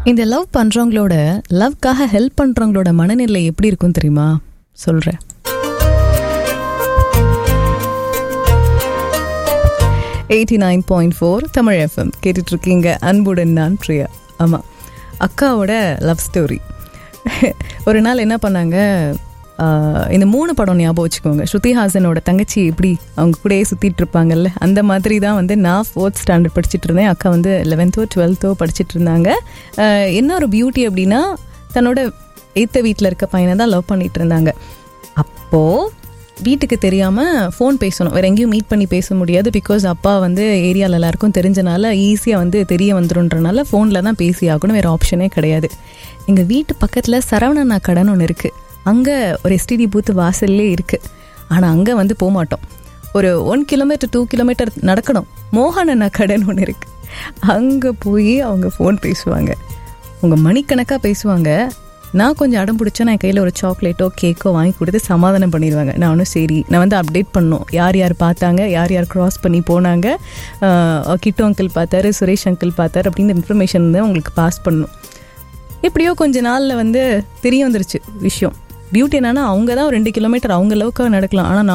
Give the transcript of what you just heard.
இந்த love பண்றவங்களோட லவ்க்காக help பண்றவங்களோட மனநிலை எப்படி இருக்கும் தெரியுமா சொல்றேன் eighty nine point four Tamil FM கேட்டுட்டு இருக்கீங்க அன்புடன் நான் பிரியா ஆமாம் அக்காவோட லவ் ஸ்டோரி ஒரு நாள் என்ன பண்ணாங்க ஆஹ், இந்த மூணு படம் ஞாபகம் வச்சுக்கோங்க ஸ்ருதிஹாசனோட தங்கச்சி எப்படி அவங்க கூடயே சுற்றிட்டு இருப்பாங்கல்ல அந்த மாதிரி தான் வந்து நான் ஃபோர்த் ஸ்டாண்டர்ட் படிச்சுட்டு இருந்தேன் அக்கா வந்து லெவன்த்தோ டுவெல்த்தோ படிச்சுட்டு இருந்தாங்க ஆஹ், என்ன ஒரு பியூட்டி அப்படின்னா தன்னோட எய்த்த வீட்டில் இருக்க பையனை தான் லவ் பண்ணிட்டு இருந்தாங்க அப்போது வீட்டுக்கு தெரியாமல் ஃபோன் பேசணும் வேறு எங்கேயும் மீட் பண்ணி பேச முடியாது பிகாஸ் அப்பா வந்து ஏரியாவில் எல்லாருக்கும் தெரிஞ்சனால ஈஸியாக வந்து தெரிய வந்துருன்றனால ஃபோனில் தான் பேசி ஆகணும் வேறு ஆப்ஷனே கிடையாது எங்கள் வீட்டு பக்கத்தில் சரவணனா கடன் ஒன்று இருக்குது அங்கே ஒரு எஸ்டிடி பூத்து வாசல்லே இருக்குது ஆனால் அங்கே வந்து போக மாட்டோம் ஒரு ஒன் கிலோமீட்டர் டூ கிலோமீட்டர் நடக்கணும் மோகனண்ணா கடன் ஒன்று இருக்குது அங்கே போய் அவங்க ஃபோன் பேசுவாங்க உங்கள் மணிக்கணக்காக பேசுவாங்க நான் கொஞ்சம் அடம் பிடிச்சா நான் கையில் ஒரு சாக்லேட்டோ கேக்கோ வாங்கி கொடுத்து சமாதானம் பண்ணிடுவாங்க நானும் சரி நான் வந்து அப்டேட் பண்ணோம் யார் யார் பார்த்தாங்க யார் யார் க்ராஸ் பண்ணி போனாங்க ஆஹ் கிட்டு அங்கிள் பார்த்தாரு சுரேஷ் அங்கிள் பார்த்தாரு அப்படின்னு இன்ஃபர்மேஷன் வந்து உங்களுக்கு பாஸ் பண்ணணும் எப்படியோ கொஞ்ச நாளில் வந்து தெரிய வந்துருச்சு விஷயம் பியூட்டி என்னன்னா அவங்க தான் ஒரு ரெண்டு கிலோமீட்டர் அவங்க அளவுக்கு நடக்கலாம் ஆனால்